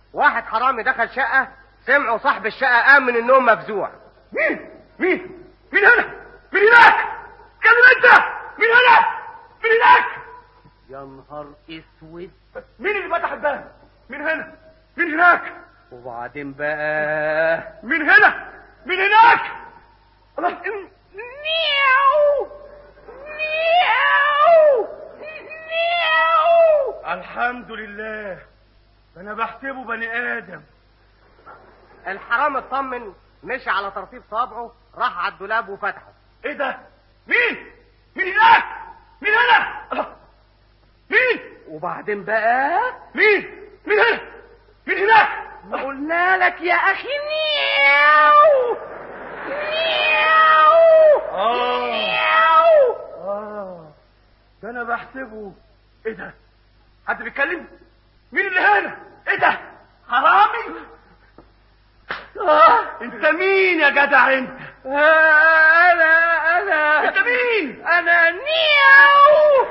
واحد حرامي دخل شقة سمعوا صاحب الشقة قام من النوم مفزوع مين مين مين هنا مين هناك كلم انت مين هنا مين هناك يا نهار اسود مين اللي فتح الباب مين هنا مين هناك وبعدين بقى مين هنا مين هناك الله مياو مياو مياو الحمد لله انا بحسبه بني ادم الحرام اطمن مشي على ترتيب صابعه راح على الدولاب وفتحه ايه ده مين مين هناك مين هنا الله مين وبعدين بقى مين مين هنا مين هناك قلنا لك يا اخي مياو مياو اه مياو اه ده انا بحسبه ايه ده حد بيتكلم مين اللي هنا ايه ده حرامي آه. انت مين يا جدع انت انا انا انت مين انا نياو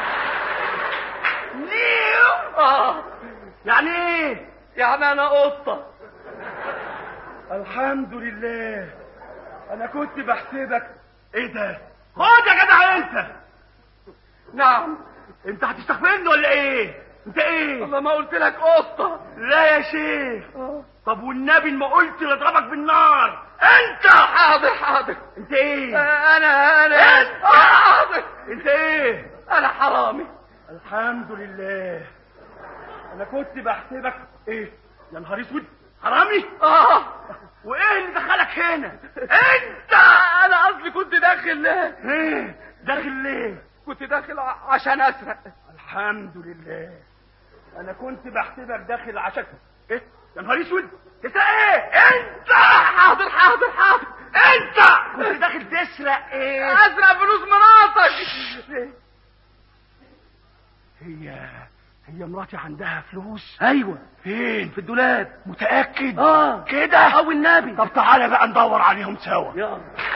نيو اه يعني ايه يعني انا قطه الحمد لله انا كنت بحسبك ايه ده خد يا جدع انت نعم انت هتستغفرني ولا ايه انت ايه والله ما قلت لك قطه لا يا شيخ طب والنبي ما قلت لاضربك بالنار انت حاضر حاضر انت ايه انا انا انت حاضر انت ايه انا حرامي الحمد لله انا كنت بحسبك ايه يا نهار اسود حرامي اه وايه اللي دخلك هنا انت انا اصلي كنت داخل ايه داخل ليه كنت داخل ع- عشان اسرق الحمد لله انا كنت بحسبك داخل عشان ايه يا نهار اسود انت ايه انت حاضر حاضر حاضر انت كنت داخل تسرق ايه اسرق فلوس مراتك هي هي مراتي عندها فلوس ايوه فين في الدولاب متاكد اه كده او النبي طب تعالى بقى ندور عليهم سوا يلا